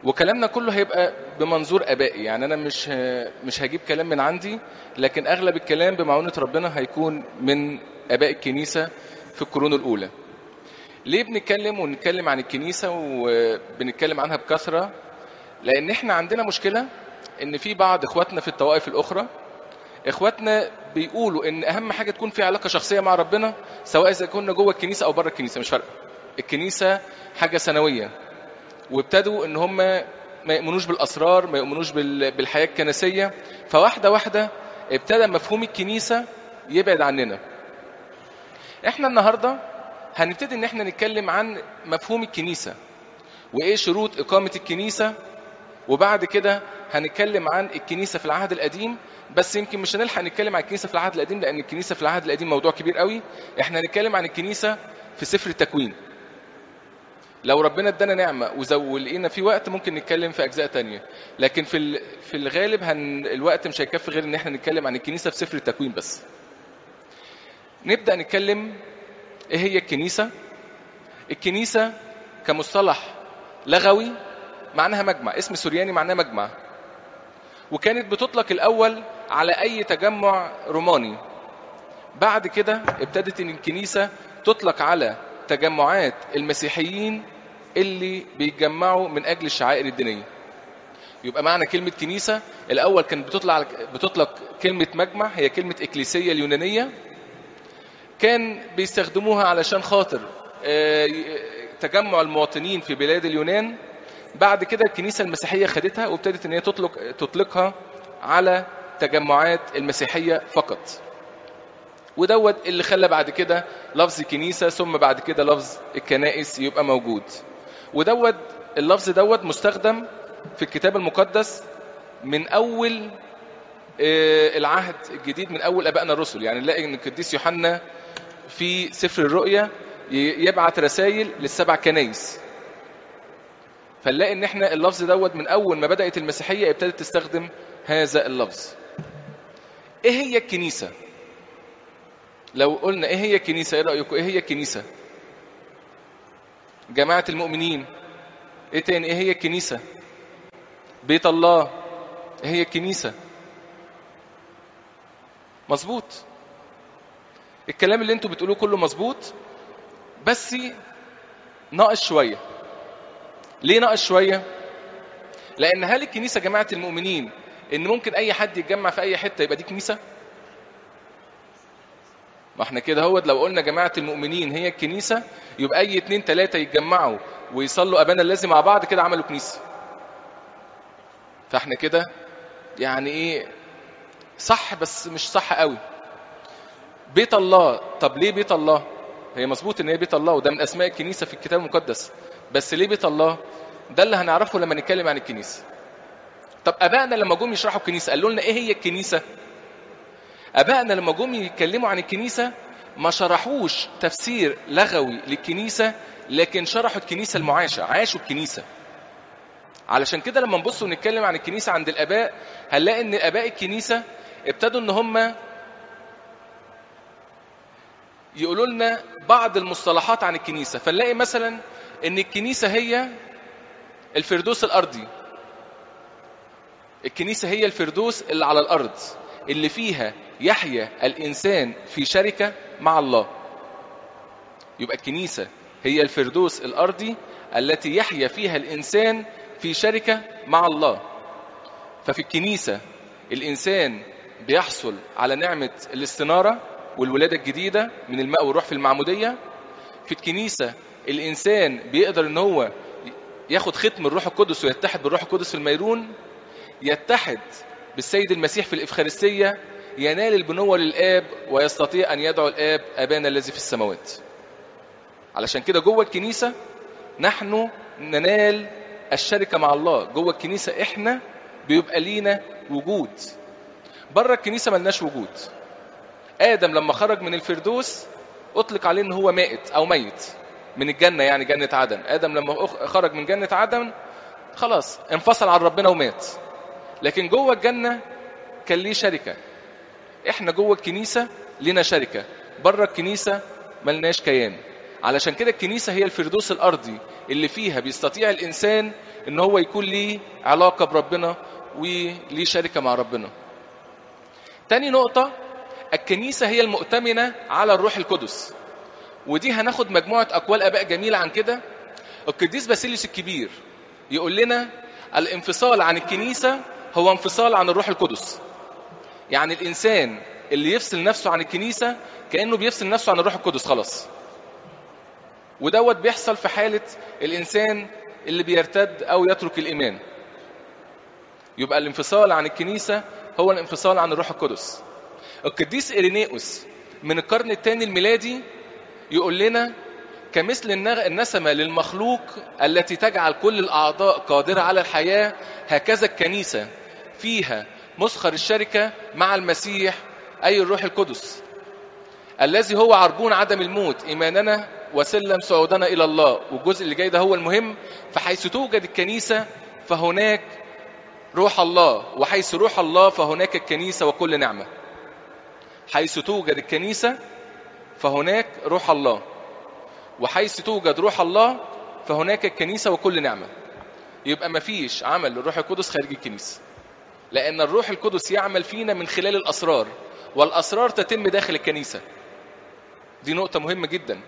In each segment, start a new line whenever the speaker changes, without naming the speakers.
وكلامنا كله هيبقى بمنظور ابائي يعني انا مش مش هجيب كلام من عندي لكن اغلب الكلام بمعونه ربنا هيكون من اباء الكنيسه في القرون الاولى ليه بنتكلم ونتكلم عن الكنيسه وبنتكلم عنها بكثره لان احنا عندنا مشكله ان في بعض اخواتنا في الطوائف الاخرى اخواتنا بيقولوا ان اهم حاجه تكون في علاقه شخصيه مع ربنا سواء اذا كنا جوه الكنيسه او بره الكنيسه مش فارقه الكنيسه حاجه سنويه وابتدوا ان هم ما يؤمنوش بالاسرار ما يؤمنوش بال- بالحياه الكنسيه فواحده واحده ابتدى مفهوم الكنيسه يبعد عننا احنا النهارده هنبتدي ان احنا نتكلم عن مفهوم الكنيسه وايه شروط اقامه الكنيسه وبعد كده هنتكلم عن الكنيسه في العهد القديم بس يمكن مش هنلحق نتكلم عن الكنيسه في العهد القديم لان الكنيسه في العهد القديم موضوع كبير قوي احنا هنتكلم عن الكنيسه في سفر التكوين لو ربنا ادانا نعمه وزو لقينا في وقت ممكن نتكلم في اجزاء تانية لكن في ال- في الغالب هن الوقت مش هيكفي غير ان احنا نتكلم عن الكنيسه في سفر التكوين بس نبدا نتكلم ايه هي الكنيسه الكنيسه كمصطلح لغوي معناها مجمع اسم سورياني معناه مجمع وكانت بتطلق الاول على اي تجمع روماني بعد كده ابتدت ان الكنيسه تطلق على تجمعات المسيحيين اللي بيتجمعوا من اجل الشعائر الدينيه يبقى معنى كلمه كنيسه الاول كانت بتطلع بتطلق كلمه مجمع هي كلمه اكليسيه اليونانيه كان بيستخدموها علشان خاطر آه، تجمع المواطنين في بلاد اليونان بعد كده الكنيسه المسيحيه خدتها وابتدت ان هي تطلق تطلقها على تجمعات المسيحيه فقط ودوت اللي خلى بعد كده لفظ كنيسه ثم بعد كده لفظ الكنائس يبقى موجود ودوت اللفظ دوت مستخدم في الكتاب المقدس من اول آه، العهد الجديد من اول ابائنا الرسل يعني نلاقي ان القديس يوحنا في سفر الرؤيا ي- يبعت رسائل للسبع كنايس فنلاقي ان احنا اللفظ دوت من اول ما بدات المسيحيه ابتدت تستخدم هذا اللفظ ايه هي الكنيسه لو قلنا ايه هي الكنيسه ايه رايكم ايه هي الكنيسه جماعه المؤمنين ايه تاني ايه هي الكنيسه بيت الله ايه هي الكنيسه مظبوط الكلام اللي انتوا بتقولوه كله مظبوط بس ناقص شويه ليه ناقص شويه لان هل الكنيسه جماعه المؤمنين ان ممكن اي حد يتجمع في اي حته يبقى دي كنيسه ما احنا كده هوت لو قلنا جماعه المؤمنين هي الكنيسه يبقى اي اتنين تلاته يتجمعوا ويصلوا ابانا الذي مع بعض كده عملوا كنيسه فاحنا كده يعني ايه صح بس مش صح قوي بيت الله طب ليه بيت الله هي مظبوط ان هي بيت الله وده من اسماء الكنيسه في الكتاب المقدس بس ليه بيت الله ده اللي هنعرفه لما نتكلم عن الكنيسه طب ابائنا لما جم يشرحوا الكنيسه قالوا لنا ايه هي الكنيسه ابائنا لما جم يتكلموا عن الكنيسه ما شرحوش تفسير لغوي للكنيسه لكن شرحوا الكنيسه المعاشه عاشوا الكنيسه علشان كده لما نبص ونتكلم عن الكنيسه عند الاباء هنلاقي ان اباء الكنيسه ابتدوا ان هم يقولوا لنا بعض المصطلحات عن الكنيسه فنلاقي مثلا ان الكنيسه هي الفردوس الارضي الكنيسه هي الفردوس اللي على الارض اللي فيها يحيا الانسان في شركه مع الله يبقى الكنيسه هي الفردوس الارضي التي يحيا فيها الانسان في شركه مع الله ففي الكنيسه الانسان بيحصل على نعمه الاستناره والولاده الجديده من الماء والروح في المعموديه في الكنيسه الانسان بيقدر ان هو ياخد ختم الروح القدس ويتحد بالروح القدس في الميرون يتحد بالسيد المسيح في الإفخارستية ينال البنوة للآب ويستطيع أن يدعو الآب أبانا الذي في السماوات علشان كده جوه الكنيسة نحن ننال الشركة مع الله جوه الكنيسة إحنا بيبقى لينا وجود بره الكنيسة ملناش وجود آدم لما خرج من الفردوس أطلق عليه إن هو مائت أو ميت من الجنة يعني جنة عدن آدم لما خرج من جنة عدن خلاص انفصل عن ربنا ومات لكن جوه الجنة كان ليه شركة احنا جوه الكنيسة لنا شركة بره الكنيسة ملناش كيان علشان كده الكنيسة هي الفردوس الأرضي اللي فيها بيستطيع الإنسان ان هو يكون ليه علاقه بربنا وليه شركه مع ربنا تاني نقطه الكنيسه هي المؤتمنه على الروح القدس ودي هناخد مجموعه اقوال اباء جميله عن كده القديس باسيليوس الكبير يقول لنا الانفصال عن الكنيسه هو انفصال عن الروح القدس يعني الانسان اللي يفصل نفسه عن الكنيسه كانه بيفصل نفسه عن الروح القدس خلاص ودوت بيحصل في حاله الانسان اللي بيرتد او يترك الايمان يبقى الانفصال عن الكنيسه هو الانفصال عن الروح القدس القديس إرينيوس من القرن الثاني الميلادي يقول لنا كمثل النسمة للمخلوق التي تجعل كل الأعضاء قادرة على الحياة هكذا الكنيسة فيها مسخر الشركة مع المسيح أي الروح القدس الذي هو عربون عدم الموت إيماننا وسلم صعودنا إلى الله والجزء اللي جاي ده هو المهم فحيث توجد الكنيسة فهناك روح الله وحيث روح الله فهناك الكنيسة وكل نعمة حيث توجد الكنيسة فهناك روح الله وحيث توجد روح الله فهناك الكنيسة وكل نعمة يبقى مفيش عمل للروح القدس خارج الكنيسة لأن الروح القدس يعمل فينا من خلال الأسرار والأسرار تتم داخل الكنيسة دي نقطة مهمة جدا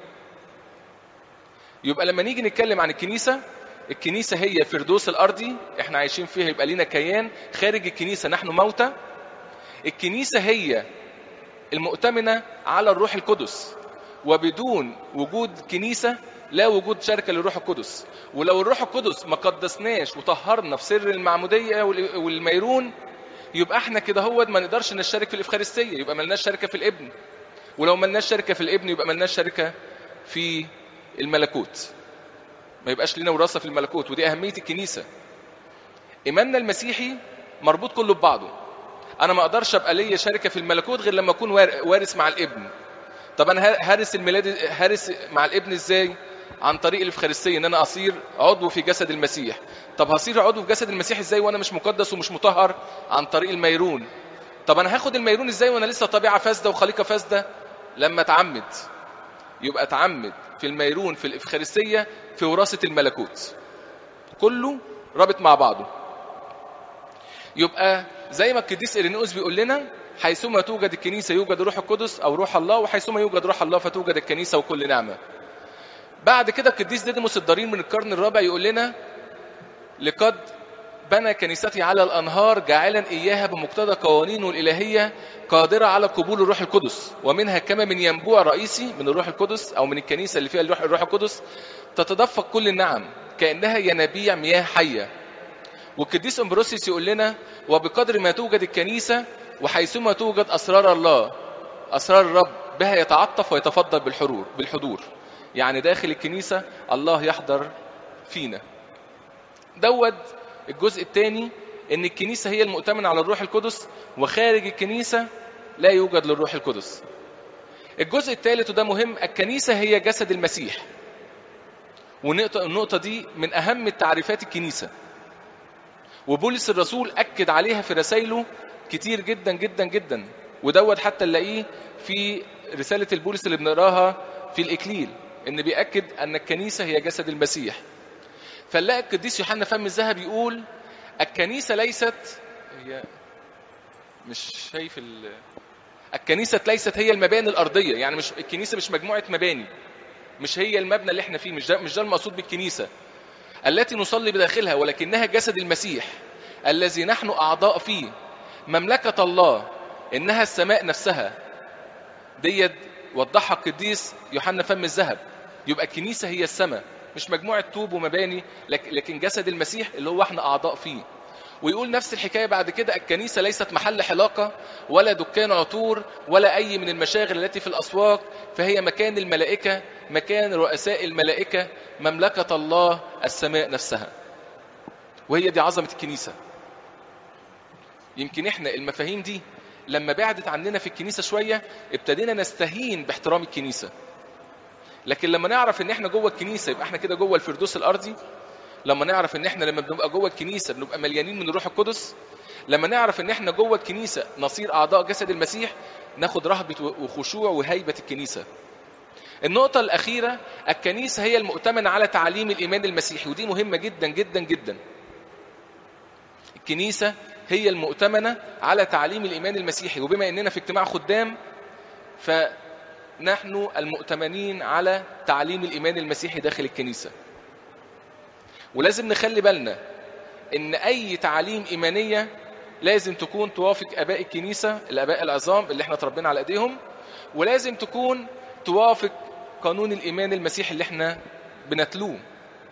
يبقى لما نيجي نتكلم عن الكنيسة الكنيسة هي فردوس الأرضي احنا عايشين فيها يبقى لينا كيان خارج الكنيسة نحن موتى الكنيسة هي المؤتمنة على الروح القدس وبدون وجود كنيسة لا وجود شركة للروح القدس ولو الروح القدس ما قدسناش وطهرنا في سر المعمودية والميرون يبقى احنا كده هو ما نقدرش نشارك في الإفخارستية يبقى ملناش شركة في الابن ولو ملناش شركة في الابن يبقى ملناش شركة في الملكوت ما يبقاش لنا وراثة في الملكوت ودي أهمية الكنيسة إيماننا المسيحي مربوط كله ببعضه أنا ما أقدرش أبقى ليا شركة في الملكوت غير لما أكون وارث مع الابن طب أنا هارس الميلاد هارس مع الابن إزاي؟ عن طريق الإفخارستية إن أنا أصير عضو في جسد المسيح طب هصير عضو في جسد المسيح إزاي وأنا مش مقدس ومش مطهر عن طريق الميرون طب أنا هاخد الميرون إزاي وأنا لسه طبيعة فاسدة وخليقة فاسدة لما أتعمد يبقى أتعمد في الميرون في الإفخارستية في وراثة الملكوت كله رابط مع بعضه يبقى زي ما القديس إرينيوس بيقول لنا حيثما توجد الكنيسة يوجد روح القدس أو روح الله وحيثما يوجد روح الله فتوجد الكنيسة وكل نعمة بعد كده القديس ديديموس الضرير من القرن الرابع يقول لنا لقد بنى كنيستي على الأنهار جاعلا إياها بمقتضى قوانينه الإلهية قادرة على قبول الروح القدس ومنها كما من ينبوع رئيسي من الروح القدس أو من الكنيسة اللي فيها الروح, الروح القدس تتدفق كل النعم كأنها ينابيع مياه حية والقديس امبروسيس يقول لنا وبقدر ما توجد الكنيسة وحيثما توجد أسرار الله أسرار الرب بها يتعطف ويتفضل بالحضور بالحضور يعني داخل الكنيسة الله يحضر فينا دوت الجزء الثاني ان الكنيسة هي المؤتمنة على الروح القدس وخارج الكنيسة لا يوجد للروح القدس الجزء الثالث وده مهم الكنيسة هي جسد المسيح والنقطة النقطة دي من أهم التعريفات الكنيسة وبولس الرسول أكد عليها في رسائله كتير جدا جدا جدا ودوت حتى نلاقيه في رسالة البولس اللي بنقراها في الإكليل إن بيأكد أن الكنيسة هي جسد المسيح فنلاقي القديس يوحنا فم الذهب يقول الكنيسة ليست هي مش شايف ال... الكنيسة ليست هي المباني الأرضية يعني مش الكنيسة مش مجموعة مباني مش هي المبنى اللي احنا فيه مش ده, مش ده المقصود بالكنيسة التي نصلي بداخلها ولكنها جسد المسيح الذي نحن أعضاء فيه مملكة الله إنها السماء نفسها ديت وضحها القديس يوحنا فم الذهب يبقى الكنيسة هي السماء مش مجموعة طوب ومباني لكن جسد المسيح اللي هو احنا أعضاء فيه ويقول نفس الحكاية بعد كده الكنيسة ليست محل حلاقة ولا دكان عطور ولا أي من المشاغل التي في الأسواق فهي مكان الملائكة مكان رؤساء الملائكة مملكة الله السماء نفسها وهي دي عظمة الكنيسة يمكن احنا المفاهيم دي لما بعدت عننا في الكنيسة شوية ابتدينا نستهين باحترام الكنيسة لكن لما نعرف ان احنا جوه الكنيسة يبقى احنا كده جوه الفردوس الارضي لما نعرف ان احنا لما بنبقى جوه الكنيسة بنبقى مليانين من الروح القدس لما نعرف ان احنا جوه الكنيسة نصير اعضاء جسد المسيح ناخد رهبة وخشوع وهيبة الكنيسة النقطة الأخيرة الكنيسة هي المؤتمنة على تعاليم الإيمان المسيحي ودي مهمة جدا جدا جدا الكنيسة هي المؤتمنة على تعاليم الإيمان المسيحي وبما أننا في اجتماع خدام فنحن المؤتمنين على تعليم الإيمان المسيحي داخل الكنيسة ولازم نخلي بالنا ان اي تعاليم ايمانيه لازم تكون توافق اباء الكنيسه الاباء العظام اللي احنا اتربينا على ايديهم ولازم تكون توافق قانون الايمان المسيحي اللي احنا بنتلوه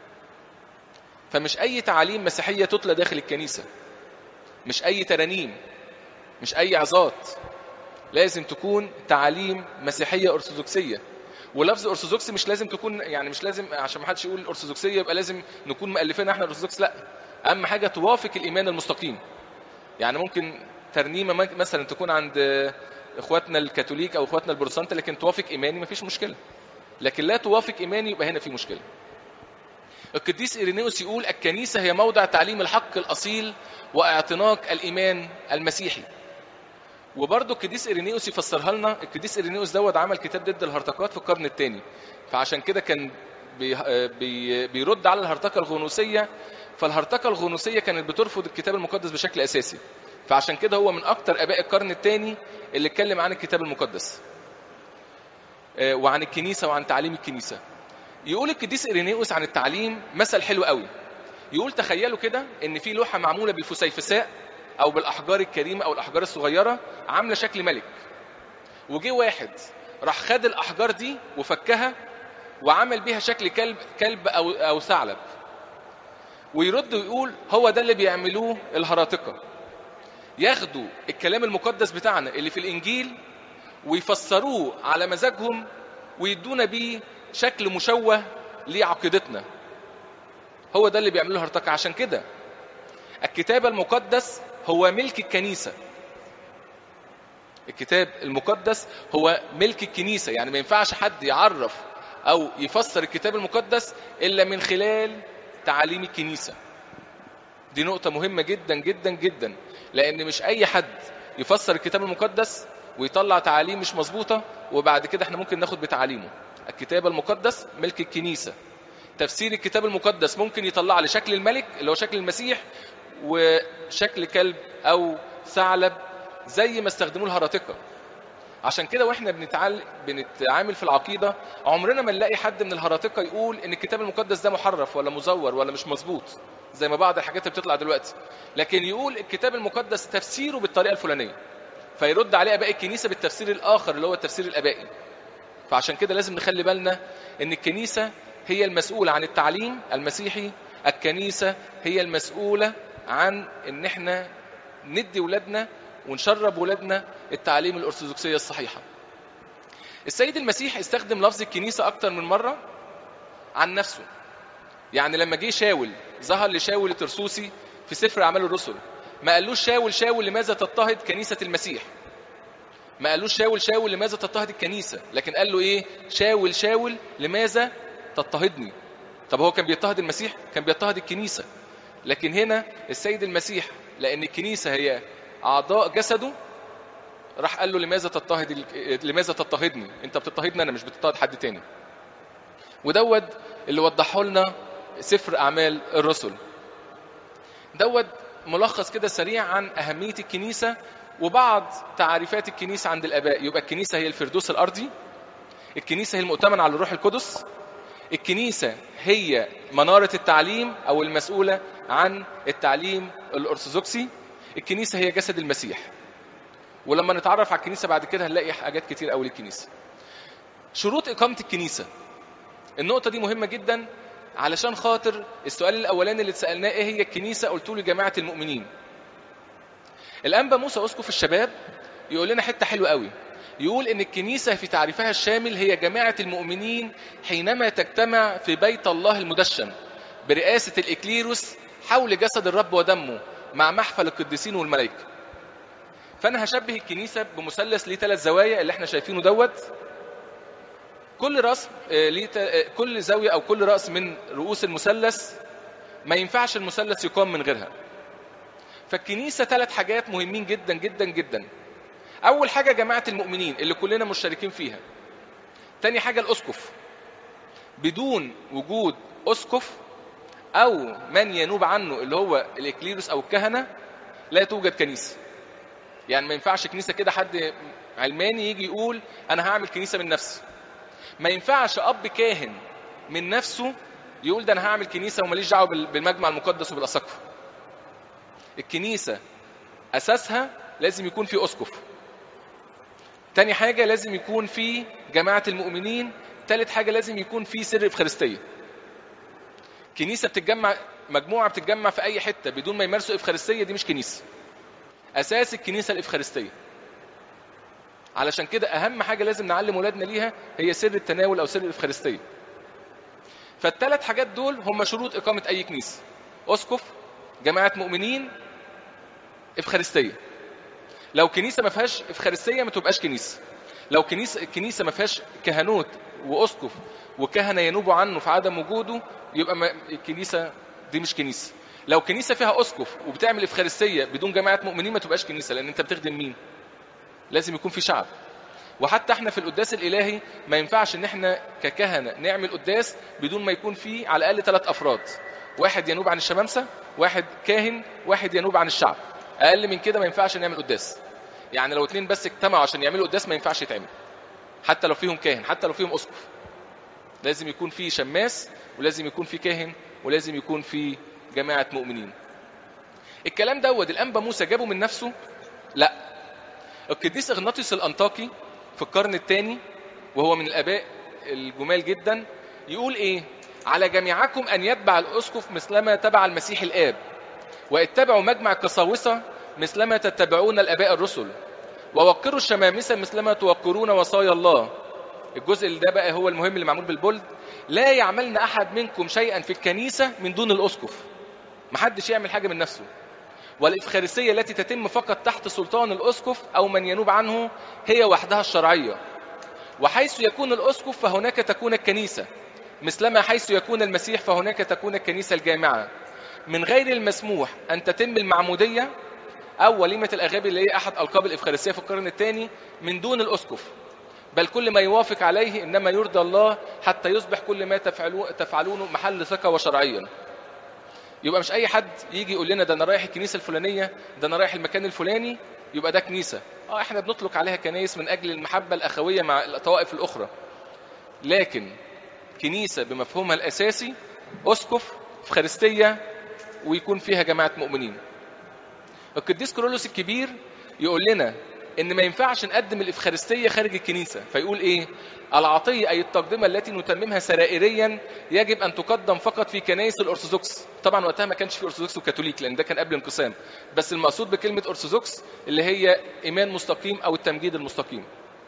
فمش اي تعاليم مسيحيه تتلى داخل الكنيسه مش اي ترانيم مش اي عظات لازم تكون تعاليم مسيحيه ارثوذكسيه ولفظ ارثوذكسي مش لازم تكون يعني مش لازم عشان ما حدش يقول ارثوذكسيه يبقى لازم نكون مؤلفين احنا ارثوذكس لا اهم حاجه توافق الايمان المستقيم يعني ممكن ترنيمه مثلا تكون عند اخواتنا الكاثوليك او اخواتنا البروتستانت لكن توافق ايماني مفيش مشكله لكن لا توافق ايماني يبقى هنا في مشكله القديس إيرينيوس يقول الكنيسة هي موضع تعليم الحق الأصيل واعتناق الإيمان المسيحي وبرضه القديس إيرينيوس يفسرها لنا القديس إيرينيوس دوت عمل كتاب ضد الهرطقات في القرن الثاني فعشان كده كان بي بي بيرد على الهرطقة الغنوصية فالهرطقة الغنوصية كانت بترفض الكتاب المقدس بشكل أساسي فعشان كده هو من أكتر آباء القرن الثاني اللي اتكلم عن الكتاب المقدس وعن الكنيسة وعن تعليم الكنيسة يقول القديس إيرينيوس عن التعليم مثل حلو قوي يقول تخيلوا كده ان في لوحة معمولة بالفسيفساء او بالاحجار الكريمة او الاحجار الصغيرة عاملة شكل ملك وجه واحد راح خد الاحجار دي وفكها وعمل بيها شكل كلب كلب او او ثعلب ويرد ويقول هو ده اللي بيعملوه الهراطقة ياخدوا الكلام المقدس بتاعنا اللي في الانجيل ويفسروه على مزاجهم ويدونا بيه شكل مشوه لعقيدتنا هو ده اللي بيعمله الهرطقة عشان كده الكتاب المقدس هو ملك الكنيسة الكتاب المقدس هو ملك الكنيسة يعني ما ينفعش حد يعرف أو يفسر الكتاب المقدس إلا من خلال تعاليم الكنيسة دي نقطة مهمة جدا جدا جدا لأن مش أي حد يفسر الكتاب المقدس ويطلع تعاليم مش مظبوطة وبعد كده احنا ممكن ناخد بتعاليمه الكتاب المقدس ملك الكنيسة تفسير الكتاب المقدس ممكن يطلع لي شكل الملك اللي هو شكل المسيح وشكل كلب او ثعلب زي ما استخدموه الهرطقه عشان كده واحنا بنتعال... بنتعامل في العقيده عمرنا ما نلاقي حد من الهرطقه يقول ان الكتاب المقدس ده محرف ولا مزور ولا مش مظبوط زي ما بعض الحاجات اللي بتطلع دلوقتي لكن يقول الكتاب المقدس تفسيره بالطريقه الفلانيه فيرد عليه اباء الكنيسه بالتفسير الاخر اللي هو التفسير الابائي فعشان كده لازم نخلي بالنا ان الكنيسه هي المسؤولة عن التعليم المسيحي الكنيسة هي المسؤولة عن ان احنا ندي ولادنا ونشرب ولادنا التعليم الأرثوذكسية الصحيحة السيد المسيح استخدم لفظ الكنيسة أكتر من مرة عن نفسه يعني لما جه شاول ظهر لشاول الترسوسي في سفر أعمال الرسل ما قالوش شاول شاول لماذا تضطهد كنيسة المسيح ما قالوش شاول شاول لماذا تضطهد الكنيسة لكن قال له إيه شاول شاول لماذا تضطهدني طب هو كان بيضطهد المسيح كان بيضطهد الكنيسة لكن هنا السيد المسيح لأن الكنيسة هي أعضاء جسده راح قال له لماذا تضطهد لماذا تضطهدني انت بتضطهدني انا مش بتضطهد حد تاني ودوت اللي وضحه لنا سفر اعمال الرسل دوت ملخص كده سريع عن اهميه الكنيسه وبعض تعريفات الكنيسه عند الاباء يبقى الكنيسه هي الفردوس الارضي الكنيسه هي المؤتمن على الروح القدس الكنيسه هي مناره التعليم او المسؤوله عن التعليم الارثوذكسي الكنيسه هي جسد المسيح ولما نتعرف على الكنيسه بعد كده هنلاقي حاجات كتير قوي للكنيسه شروط اقامه الكنيسه النقطه دي مهمه جدا علشان خاطر السؤال الاولاني اللي اتسالناه ايه هي الكنيسه قلت له جماعه المؤمنين الانبا موسى اسقف الشباب يقول لنا حته حلوه قوي يقول ان الكنيسه في تعريفها الشامل هي جماعه المؤمنين حينما تجتمع في بيت الله المدشن برئاسه الاكليروس حول جسد الرب ودمه مع محفل القديسين والملائكه فانا هشبه الكنيسه بمثلث ليه ثلاث زوايا اللي احنا شايفينه دوت كل راس ليه كل زاويه او كل راس من رؤوس المثلث ما ينفعش المثلث يقام من غيرها فالكنيسه ثلاث حاجات مهمين جدا جدا جدا اول حاجه جماعه المؤمنين اللي كلنا مشتركين فيها تاني حاجة الأسقف بدون وجود أسقف أو من ينوب عنه اللي هو الإكليروس أو الكهنة لا توجد كنيسة يعني ما ينفعش كنيسة كده حد علماني يجي يقول أنا هعمل كنيسة من نفسي ما ينفعش أب كاهن من نفسه يقول ده أنا هعمل كنيسة وماليش دعوة بال- بالمجمع المقدس وبالأساقفة الكنيسة أساسها لازم يكون في أسقف تاني حاجة لازم يكون في جماعة المؤمنين تالت حاجة لازم يكون في سر إفخارستية كنيسة بتتجمع مجموعة بتتجمع في أي حتة بدون ما يمارسوا إفخارستية دي مش كنيسة أساس الكنيسة الإفخارستية علشان كده أهم حاجة لازم نعلم ولادنا ليها هي سر التناول أو سر الإفخارستية فالثلاث حاجات دول هم شروط إقامة أي كنيسة أسقف جماعة مؤمنين إفخارستية لو كنيسة ما فيهاش إفخارستية ما تبقاش كنيسة لو كنيسة الكنيسة ما فيهاش كهنوت وأسقف وكهنة ينوبوا عنه في عدم وجوده يبقى ما الكنيسة دي مش كنيسة لو كنيسة فيها أسقف وبتعمل إفخارستية بدون جماعة مؤمنين ما تبقاش كنيسة لأن أنت بتخدم مين؟ لازم يكون في شعب وحتى احنا في القداس الالهي ما ينفعش ان احنا ككهنه نعمل قداس بدون ما يكون فيه على الاقل ثلاث افراد واحد ينوب عن الشمامسه واحد كاهن واحد ينوب عن الشعب اقل من كده ما ينفعش نعمل قداس يعني لو اتنين بس اجتمعوا عشان يعملوا قداس ما ينفعش يتعمل حتى لو فيهم كاهن حتى لو فيهم اسقف لازم يكون في شماس ولازم يكون في كاهن ولازم يكون في جماعه مؤمنين الكلام دوت الانبا موسى جابه من نفسه لا القديس اغناطيوس الانطاكي في القرن الثاني وهو من الاباء الجمال جدا يقول ايه على جميعكم ان يتبع الاسقف مثلما تبع المسيح الاب واتبعوا مجمع القساوسه مثلما تتبعون الاباء الرسل ووقروا الشمامسه مثلما توقرون وصايا الله الجزء اللي ده بقى هو المهم اللي معمول بالبولد لا يعملن احد منكم شيئا في الكنيسه من دون الاسقف محدش يعمل حاجه من نفسه والإفخارسية التي تتم فقط تحت سلطان الأسقف أو من ينوب عنه هي وحدها الشرعية وحيث يكون الأسقف فهناك تكون الكنيسة مثلما حيث يكون المسيح فهناك تكون الكنيسة الجامعة من غير المسموح أن تتم المعمودية أو وليمة الأغابي اللي هي أحد ألقاب الإفخارسية في القرن الثاني من دون الأسقف بل كل ما يوافق عليه إنما يرضى الله حتى يصبح كل ما تفعلون تفعلونه محل ثقة وشرعيا يبقى مش اي حد يجي يقول لنا ده انا رايح الكنيسه الفلانيه ده انا رايح المكان الفلاني يبقى ده كنيسه اه احنا بنطلق عليها كنايس من اجل المحبه الاخويه مع الطوائف الاخرى لكن كنيسه بمفهومها الاساسي اسقف افخارستيه ويكون فيها جماعه مؤمنين القديس كورولوس الكبير يقول لنا ان ما ينفعش نقدم الافخارستيه خارج الكنيسه فيقول ايه العطيه اي التقدمه التي نتممها سرائريا يجب ان تقدم فقط في كنائس الارثوذكس طبعا وقتها ما كانش في ارثوذكس وكاثوليك لان ده كان قبل الانقسام بس المقصود بكلمه ارثوذكس اللي هي ايمان مستقيم او التمجيد المستقيم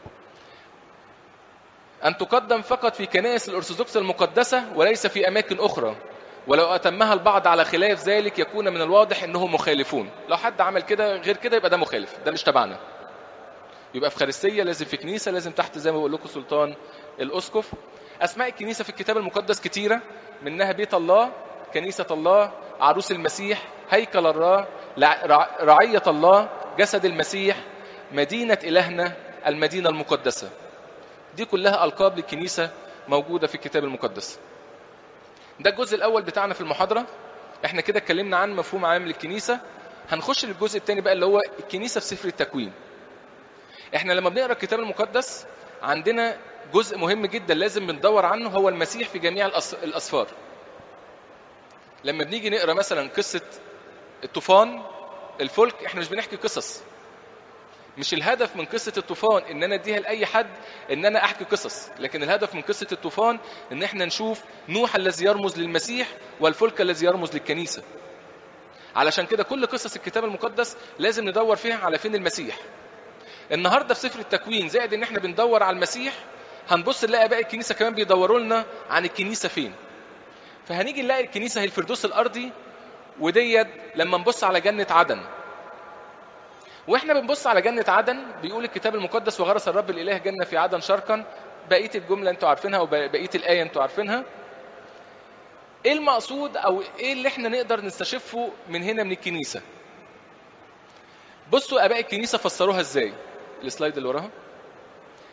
ان تقدم فقط في كنائس الارثوذكس المقدسه وليس في اماكن اخرى ولو أتمها البعض على خلاف ذلك يكون من الواضح أنهم مخالفون لو حد عمل كده غير كده يبقى ده مخالف ده مش تبعنا يبقى في خارستية لازم في كنيسة لازم تحت زي ما بقول لكم سلطان الأسقف أسماء الكنيسة في الكتاب المقدس كتيرة منها بيت الله كنيسة الله عروس المسيح هيكل الله رعية الله جسد المسيح مدينة إلهنا المدينة المقدسة دي كلها ألقاب للكنيسة موجودة في الكتاب المقدس ده الجزء الاول بتاعنا في المحاضره احنا كده اتكلمنا عن مفهوم عام للكنيسه هنخش للجزء الثاني بقى اللي هو الكنيسه في سفر التكوين احنا لما بنقرا الكتاب المقدس عندنا جزء مهم جدا لازم بندور عنه هو المسيح في جميع الاسفار لما بنيجي نقرا مثلا قصه الطوفان الفلك احنا مش بنحكي قصص مش الهدف من قصة الطوفان ان انا اديها لاي حد ان انا احكي قصص لكن الهدف من قصة الطوفان ان احنا نشوف نوح الذي يرمز للمسيح والفلك الذي يرمز للكنيسة علشان كده كل قصص الكتاب المقدس لازم ندور فيها على فين المسيح النهارده في سفر التكوين زائد ان احنا بندور على المسيح هنبص نلاقي باقي الكنيسة كمان بيدوروا لنا عن الكنيسة فين فهنيجي نلاقي الكنيسة هي الفردوس الارضي وديت لما نبص على جنة عدن واحنا بنبص على جنة عدن بيقول الكتاب المقدس وغرس الرب الاله جنة في عدن شرقا بقية الجملة انتوا عارفينها وبقية الآية انتوا عارفينها ايه المقصود او ايه اللي احنا نقدر نستشفه من هنا من الكنيسة بصوا اباء الكنيسة فسروها ازاي السلايد اللي وراها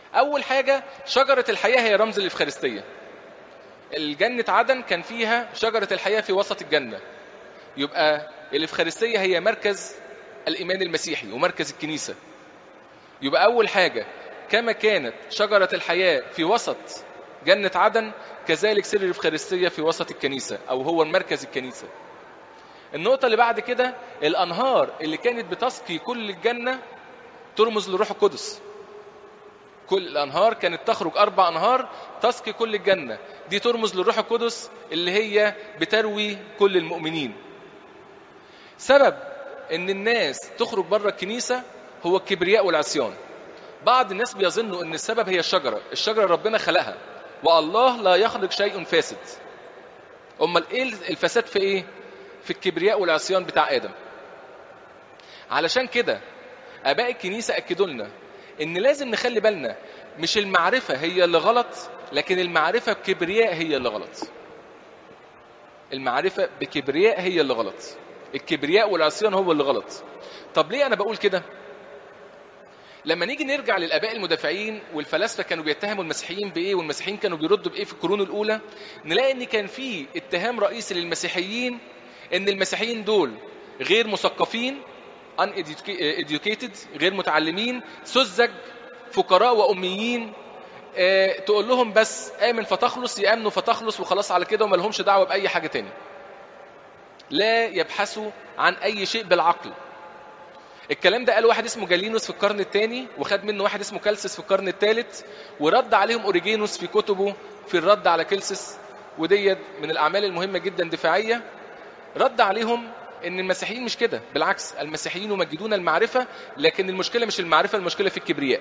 اول حاجه شجره الحياه هي رمز الافخارستيه الجنه عدن كان فيها شجره الحياه في وسط الجنه يبقى الافخارستيه هي مركز الايمان المسيحي ومركز الكنيسه يبقى اول حاجه كما كانت شجره الحياه في وسط جنه عدن كذلك سر الافخارستيه في وسط الكنيسه او هو مركز الكنيسه النقطة اللي بعد كده الأنهار اللي كانت بتسقي كل الجنة ترمز للروح القدس كل الأنهار كانت تخرج أربع أنهار تسقي كل الجنة دي ترمز للروح القدس اللي هي بتروي كل المؤمنين سبب ان الناس تخرج بره الكنيسة هو الكبرياء والعصيان بعض الناس بيظنوا ان السبب هي الشجرة الشجرة ربنا خلقها والله لا يخلق شيء فاسد امال ايه الفساد في ايه في الكبرياء والعصيان بتاع ادم علشان كده اباء الكنيسه اكدوا لنا ان لازم نخلي بالنا مش المعرفه هي اللي غلط لكن المعرفه بكبرياء هي اللي غلط المعرفه بكبرياء هي اللي غلط الكبرياء والعصيان هو اللي غلط طب ليه انا بقول كده لما نيجي نرجع للاباء المدافعين والفلاسفه كانوا بيتهموا المسيحيين بايه والمسيحيين كانوا بيردوا بايه في القرون الاولى نلاقي ان كان في اتهام رئيسي للمسيحيين ان المسيحيين دول غير مثقفين uneducated غير متعلمين سذج فقراء واميين اه تقول لهم بس امن فتخلص يامنوا فتخلص وخلاص على كده وما لهمش دعوه باي حاجه تاني لا يبحثوا عن اي شيء بالعقل الكلام ده قال واحد اسمه جالينوس في القرن الثاني وخد منه واحد اسمه كالسس في القرن الثالث ورد عليهم اوريجينوس في كتبه في الرد على كلسس وديت من الاعمال المهمه جدا دفاعيه رد عليهم ان المسيحيين مش كده بالعكس المسيحيين يمجدون المعرفه لكن المشكله مش المعرفه المشكله في الكبرياء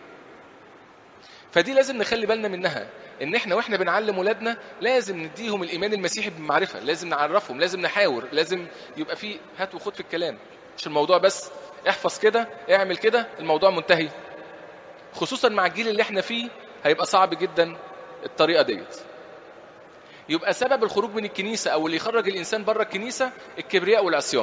فدي لازم نخلي بالنا منها ان احنا واحنا بنعلم ولادنا لازم نديهم الايمان المسيحي بالمعرفه لازم نعرفهم لازم نحاور لازم يبقى في هات وخد في الكلام مش الموضوع بس احفظ كده اعمل كده الموضوع منتهي خصوصا مع الجيل اللي احنا فيه هيبقى صعب جدا الطريقه ديت يبقى سبب الخروج من الكنيسه او اللي يخرج الانسان بره الكنيسه الكبرياء والعصيان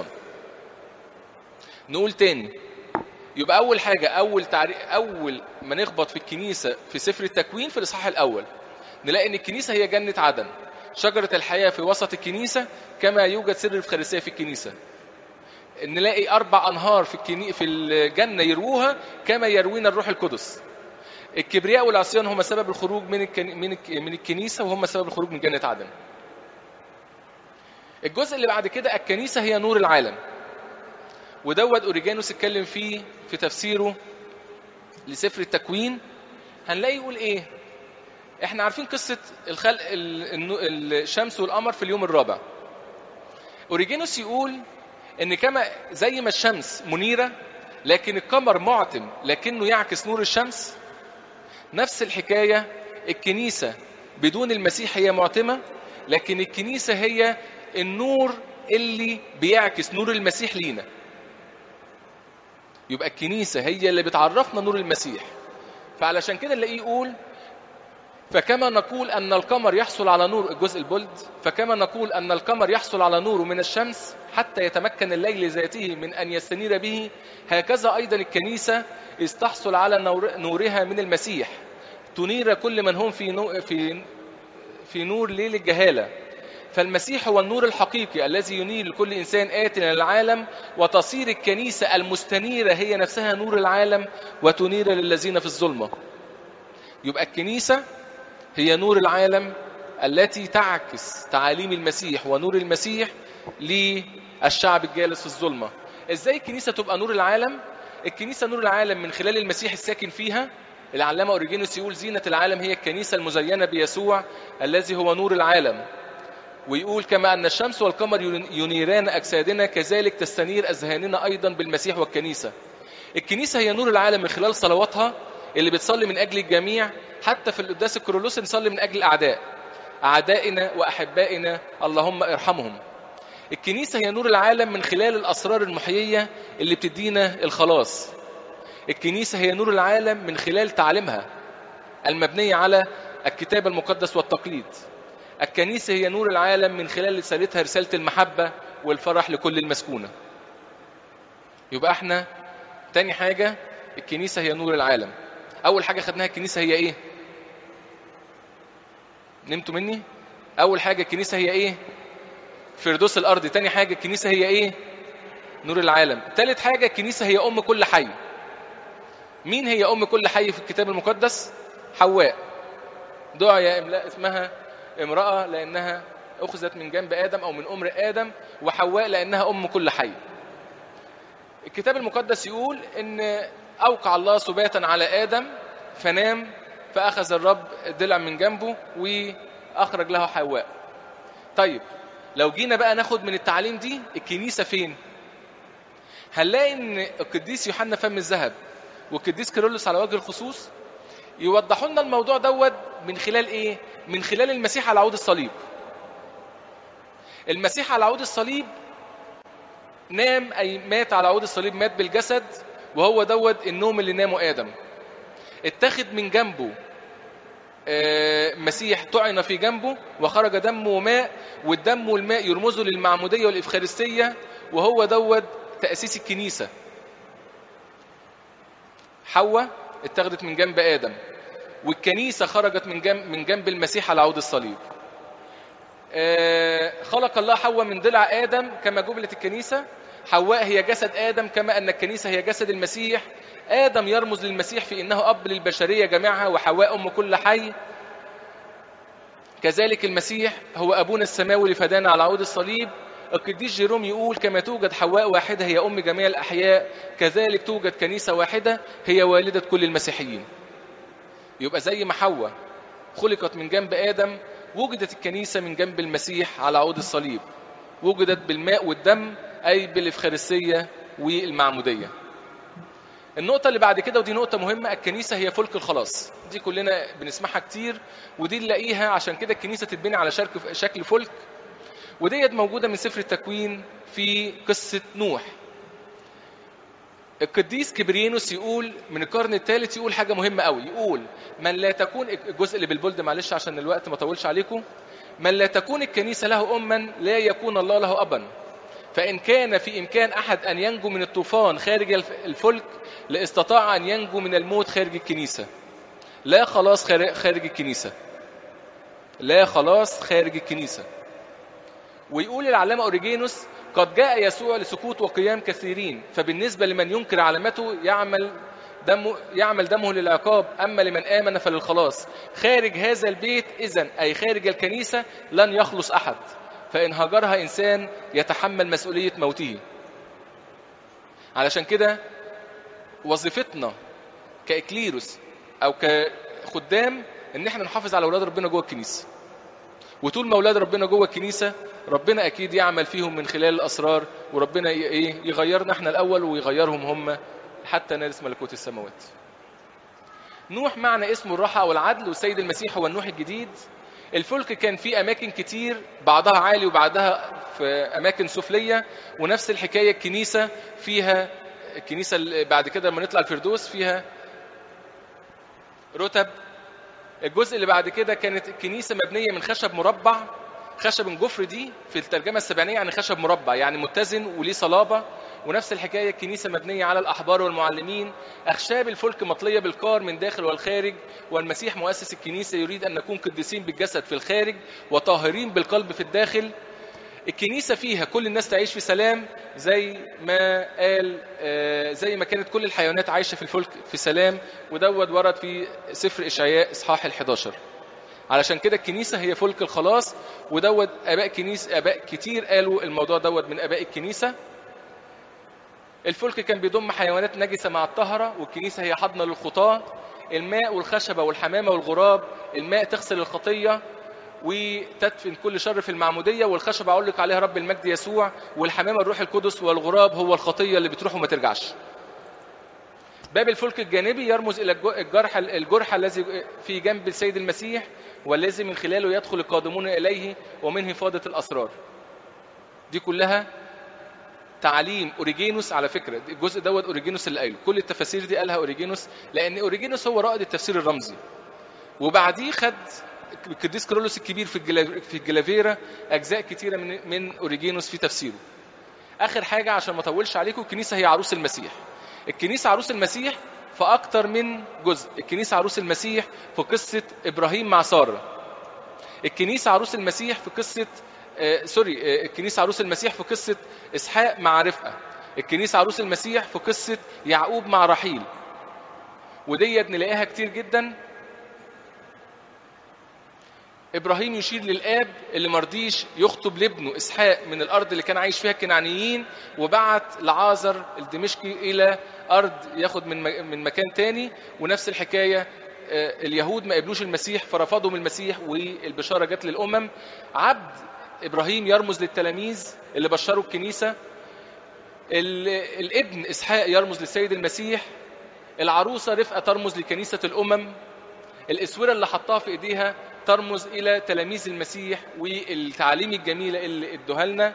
نقول تاني يبقى اول حاجه اول تعريف اول ما نخبط في الكنيسه في سفر التكوين في الاصحاح الاول نلاقي ان الكنيسه هي جنه عدن شجره الحياه في وسط الكنيسه كما يوجد سر الفخارسيه في الكنيسه نلاقي اربع انهار في الكني... في الجنه يروها كما يروينا الروح القدس الكبرياء والعصيان هم سبب الخروج من الكن... من الك... من الكنيسه وهم سبب الخروج من جنه عدن الجزء اللي بعد كده الكنيسه هي نور العالم ودوت اوريجانوس اتكلم فيه في تفسيره لسفر التكوين هنلاقي يقول ايه احنا عارفين قصه الخلق الشمس والقمر في اليوم الرابع اوريجينوس يقول ان كما زي ما الشمس منيره لكن القمر معتم لكنه يعكس نور الشمس نفس الحكايه الكنيسه بدون المسيح هي معتمه لكن الكنيسه هي النور اللي بيعكس نور المسيح لينا يبقى الكنيسه هي اللي بتعرفنا نور المسيح فعلشان كده نلاقيه يقول فكما نقول أن القمر يحصل على نور الجزء البولد فكما نقول أن القمر يحصل على نور من الشمس حتى يتمكن الليل ذاته من أن يستنير به هكذا أيضا الكنيسة إذ تحصل على نور نورها من المسيح تنير كل من هم في نور في في نور ليل الجهالة فالمسيح هو النور الحقيقي الذي ينير لكل إنسان آت إلى العالم وتصير الكنيسة المستنيرة هي نفسها نور العالم وتنير للذين في الظلمة يبقى الكنيسة هي نور العالم التي تعكس تعاليم المسيح ونور المسيح للشعب الجالس في الظلمة ازاي الكنيسة تبقى نور العالم الكنيسة نور العالم من خلال المسيح الساكن فيها العلامة أوريجينوس يقول زينة العالم هي الكنيسة المزينة بيسوع الذي هو نور العالم ويقول كما أن الشمس والقمر ينيران أجسادنا كذلك تستنير أذهاننا أيضا بالمسيح والكنيسة الكنيسة هي نور العالم من خلال صلواتها اللي بتصلي من أجل الجميع حتى في القداس الكرولوس نصلي من أجل الأعداء أعدائنا وأحبائنا اللهم ارحمهم الكنيسة هي نور العالم من خلال الأسرار المحيية اللي بتدينا الخلاص الكنيسة هي نور العالم من خلال تعليمها المبنية على الكتاب المقدس والتقليد الكنيسة هي نور العالم من خلال رسالتها رسالة المحبة والفرح لكل المسكونة يبقى احنا تاني حاجة الكنيسة هي نور العالم اول حاجه خدناها الكنيسه هي ايه نمتوا مني اول حاجه الكنيسه هي ايه فردوس الارض تاني حاجه الكنيسه هي ايه نور العالم تالت حاجه الكنيسه هي ام كل حي مين هي ام كل حي في الكتاب المقدس حواء دعي املاء اسمها امراه لانها اخذت من جنب ادم او من امر ادم وحواء لانها ام كل حي الكتاب المقدس يقول ان اوقع الله سباتا على ادم فنام فاخذ الرب الضلع من جنبه واخرج له حواء طيب لو جينا بقى ناخد من التعليم دي الكنيسه فين هنلاقي ان القديس يوحنا فم الذهب والقديس كيرلس على وجه الخصوص يوضحوا لنا الموضوع دوت من خلال ايه من خلال المسيح على عود الصليب المسيح على عود الصليب نام اي مات على عود الصليب مات بالجسد وهو دوت النوم اللي نامه ادم اتخذ من جنبه آه، مسيح طعن في جنبه وخرج دم وماء والدم والماء يرمزوا للمعموديه والافخارستيه وهو دوت تاسيس الكنيسه حواء اتخذت من جنب ادم والكنيسه خرجت من جنب من جنب المسيح على عود الصليب آه، خلق الله حواء من ضلع ادم كما جبلت الكنيسه حواء هي جسد ادم كما ان الكنيسه هي جسد المسيح ادم يرمز للمسيح في انه اب للبشريه جميعها وحواء ام كل حي كذلك المسيح هو ابونا السماوي لفدانا على عود الصليب القديس جيروم يقول كما توجد حواء واحده هي ام جميع الاحياء كذلك توجد كنيسه واحده هي والده كل المسيحيين يبقى زي ما حواء خلقت من جنب ادم وجدت الكنيسه من جنب المسيح على عود الصليب وجدت بالماء والدم اي بالافخارستيه والمعموديه النقطة اللي بعد كده ودي نقطة مهمة الكنيسة هي فلك الخلاص دي كلنا بنسمعها كتير ودي نلاقيها عشان كده الكنيسة تتبني على شكل شكل فلك وديت موجودة من سفر التكوين في قصة نوح القديس كبرينوس يقول من القرن الثالث يقول حاجة مهمة قوي يقول من لا تكون الجزء اللي بالبولد معلش عشان الوقت ما طولش عليكم من لا تكون الكنيسة له أما لا يكون الله له أبا فإن كان في إمكان أحد أن ينجو من الطوفان خارج الفلك لاستطاع أن ينجو من الموت خارج الكنيسة لا خلاص خارج الكنيسة لا خلاص خارج الكنيسة ويقول العلامة أوريجينوس قد جاء يسوع لسقوط وقيام كثيرين فبالنسبة لمن ينكر علامته يعمل دمه يعمل دمه للعقاب أما لمن آمن فللخلاص خارج هذا البيت إذن أي خارج الكنيسة لن يخلص أحد فإن هجرها إنسان يتحمل مسؤولية موته علشان كده وظيفتنا كإكليروس أو كخدام إن إحنا نحافظ على أولاد ربنا جوه الكنيسة وطول ما أولاد ربنا جوه الكنيسة ربنا أكيد يعمل فيهم من خلال الأسرار وربنا إيه يغيرنا إحنا الأول ويغيرهم هم حتى نرث ملكوت السماوات نوح معنى اسمه الراحة أو العدل والسيد المسيح هو النوح الجديد الفلك كان فيه أماكن كتير بعضها عالي وبعضها في أماكن سفلية ونفس الحكاية الكنيسة فيها الكنيسة اللي بعد كده لما نطلع الفردوس فيها رتب الجزء اللي بعد كده كانت الكنيسة مبنية من خشب مربع خشب الجفر دي في الترجمة السبعينية يعني خشب مربع يعني متزن وليه صلابة ونفس الحكاية الكنيسة مبنية على الأحبار والمعلمين أخشاب الفلك مطلية بالكار من داخل والخارج والمسيح مؤسس الكنيسة يريد أن نكون قديسين بالجسد في الخارج وطاهرين بالقلب في الداخل الكنيسة فيها كل الناس تعيش في سلام زي ما قال زي ما كانت كل الحيوانات عايشة في الفلك في سلام ودود ورد في سفر إشعياء إصحاح ال11 علشان كده الكنيسة هي فلك الخلاص ودود آباء كنيسة آباء كتير قالوا الموضوع دوت من آباء الكنيسة الفلك كان بيضم حيوانات نجسة مع الطهرة والكنيسة هي حضنة للخطاة الماء والخشبة والحمامة والغراب الماء تغسل الخطية وتدفن كل شر في المعمودية والخشبة علق عليها رب المجد يسوع والحمامة الروح القدس والغراب هو الخطية اللي بتروح وما ترجعش باب الفلك الجانبي يرمز إلى الجرح الجرح الذي في جنب السيد المسيح والذي من خلاله يدخل القادمون إليه ومنه فاضة الأسرار دي كلها تعليم اوريجينوس على فكره الجزء دوت اوريجينوس اللي قايله كل التفاسير دي قالها اوريجينوس لان اوريجينوس هو رائد التفسير الرمزي وبعديه خد القديس كرولوس الكبير في في الجلافيرا اجزاء كتيره من من اوريجينوس في تفسيره اخر حاجه عشان ما اطولش عليكم الكنيسه هي عروس المسيح الكنيسه عروس المسيح في اكتر من جزء الكنيسه عروس المسيح في قصه ابراهيم مع ساره الكنيسه عروس المسيح في قصه آه سوري آه الكنيسه عروس المسيح في قصه اسحاق مع رفقه الكنيسه عروس المسيح في قصه يعقوب مع رحيل وديت نلاقيها كتير جدا ابراهيم يشير للاب اللي مرضيش يخطب لابنه اسحاق من الارض اللي كان عايش فيها الكنعانيين وبعت لعازر الدمشقي الى ارض ياخد من من مكان تاني ونفس الحكايه اليهود ما قبلوش المسيح فرفضهم المسيح والبشاره جت للامم عبد ابراهيم يرمز للتلاميذ اللي بشروا الكنيسه الابن اسحاق يرمز للسيد المسيح العروسه رفقه ترمز لكنيسه الامم الاسوره اللي حطها في ايديها ترمز الى تلاميذ المسيح والتعاليم الجميله اللي ادوها لنا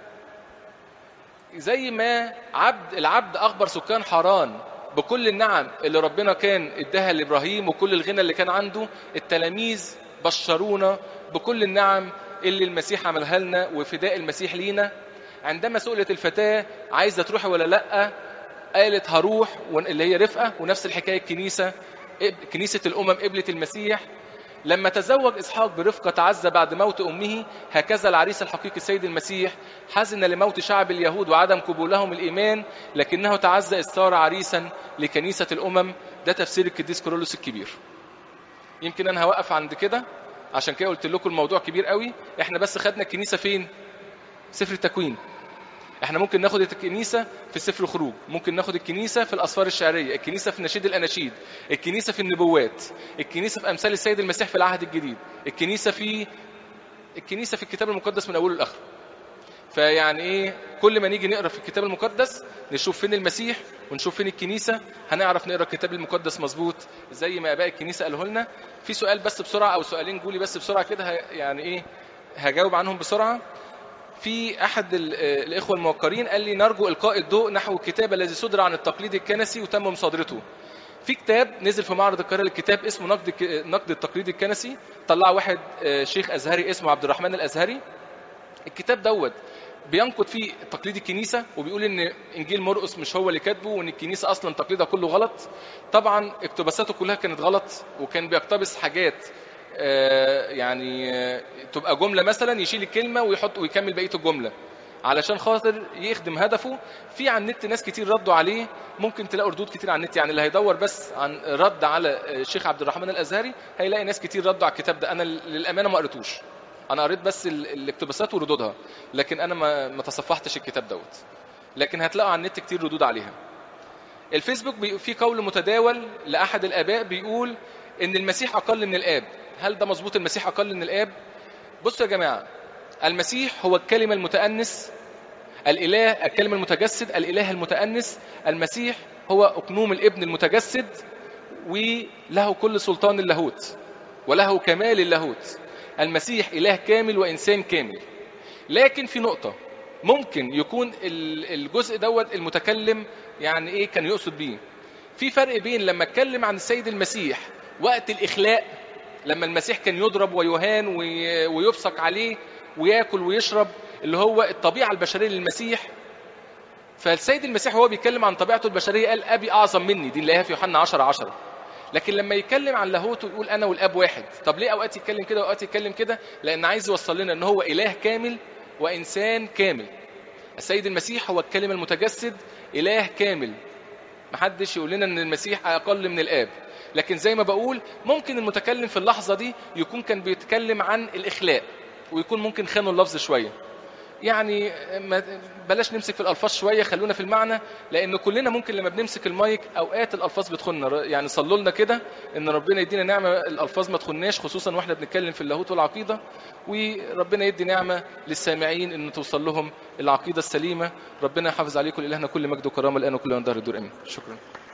زي ما عبد العبد اخبر سكان حران بكل النعم اللي ربنا كان اداها لابراهيم وكل الغنى اللي كان عنده التلاميذ بشرونا بكل النعم اللي المسيح عملها لنا وفداء المسيح لينا عندما سئلت الفتاه عايزه تروحي ولا لا قالت هروح اللي هي رفقه ونفس الحكايه الكنيسه كنيسه الامم قبلت المسيح لما تزوج اسحاق برفقه تعزى بعد موت امه هكذا العريس الحقيقي السيد المسيح حزن لموت شعب اليهود وعدم قبولهم الايمان لكنه تعزى اذ صار عريسا لكنيسه الامم ده تفسير القديس كورولوس الكبير يمكن انا هوقف عند كده عشان كده قلت لكم الموضوع كبير قوي احنا بس خدنا الكنيسه فين سفر التكوين احنا ممكن ناخد الكنيسة في سفر الخروج ممكن ناخد الكنيسة في الأسفار الشعرية الكنيسة في نشيد الأناشيد الكنيسة في النبوات الكنيسة في أمثال السيد المسيح في العهد الجديد الكنيسة في الكنيسة في الكتاب المقدس من أوله لآخره فيعني ايه كل ما نيجي نقرا في الكتاب المقدس نشوف فين المسيح ونشوف فين الكنيسه هنعرف نقرا الكتاب المقدس مظبوط زي ما اباء الكنيسه قالوا لنا في سؤال بس بسرعه او سؤالين جولي بس بسرعه كده يعني ايه هجاوب عنهم بسرعه في احد الاخوه الموقرين قال لي نرجو القاء الضوء نحو الكتاب الذي صدر عن التقليد الكنسي وتم مصادرته في كتاب نزل في معرض القاهره للكتاب اسمه نقد نقد التقليد الكنسي طلع واحد شيخ ازهري اسمه عبد الرحمن الازهري الكتاب دوت بينقد فيه تقليد الكنيسه وبيقول ان انجيل مرقس مش هو اللي كاتبه وان الكنيسه اصلا تقليدها كله غلط طبعا اقتباساته كلها كانت غلط وكان بيقتبس حاجات يعني تبقى جمله مثلا يشيل الكلمه ويحط ويكمل بقيه الجمله علشان خاطر يخدم هدفه في على النت ناس كتير ردوا عليه ممكن تلاقوا ردود كتير على النت يعني اللي هيدور بس عن رد على الشيخ عبد الرحمن الازهري هيلاقي ناس كتير ردوا على الكتاب ده انا للامانه ما قريتوش انا قريت بس الاقتباسات وردودها لكن انا ما ما تصفحتش الكتاب دوت لكن هتلاقوا على النت كتير ردود عليها الفيسبوك في قول متداول لاحد الاباء بيقول ان المسيح اقل من الاب هل ده مظبوط المسيح اقل من الاب بصوا يا جماعه المسيح هو الكلمه المتانس الاله الكلمه المتجسد الاله المتانس المسيح هو اقنوم الابن المتجسد وله كل سلطان اللاهوت وله كمال اللاهوت المسيح اله كامل وانسان كامل لكن في نقطه ممكن يكون الجزء دوت المتكلم يعني ايه كان يقصد بيه في فرق بين لما اتكلم عن السيد المسيح وقت الاخلاء لما المسيح كان يضرب ويهان ويبصق عليه وياكل ويشرب اللي هو الطبيعه البشريه للمسيح فالسيد المسيح وهو بيتكلم عن طبيعته البشريه قال ابي اعظم مني دي نلاقيها في يوحنا 10 10 لكن لما يتكلم عن لاهوته يقول انا والاب واحد طب ليه اوقات يتكلم كده واوقات يتكلم كده لان عايز يوصل لنا ان هو اله كامل وانسان كامل السيد المسيح هو الكلمه المتجسد اله كامل محدش يقول لنا ان المسيح اقل من الاب لكن زي ما بقول ممكن المتكلم في اللحظه دي يكون كان بيتكلم عن الاخلاء ويكون ممكن خانوا اللفظ شويه يعني بلاش نمسك في الالفاظ شويه خلونا في المعنى لان كلنا ممكن لما بنمسك المايك اوقات الالفاظ بتخننا يعني صلوا لنا كده ان ربنا يدينا نعمه الالفاظ ما تخناش خصوصا واحنا بنتكلم في اللاهوت والعقيده وربنا يدي نعمه للسامعين ان توصل لهم العقيده السليمه ربنا يحافظ عليكم الهنا كل مجد وكرامه الان وكل يوم دهر الدور امين شكرا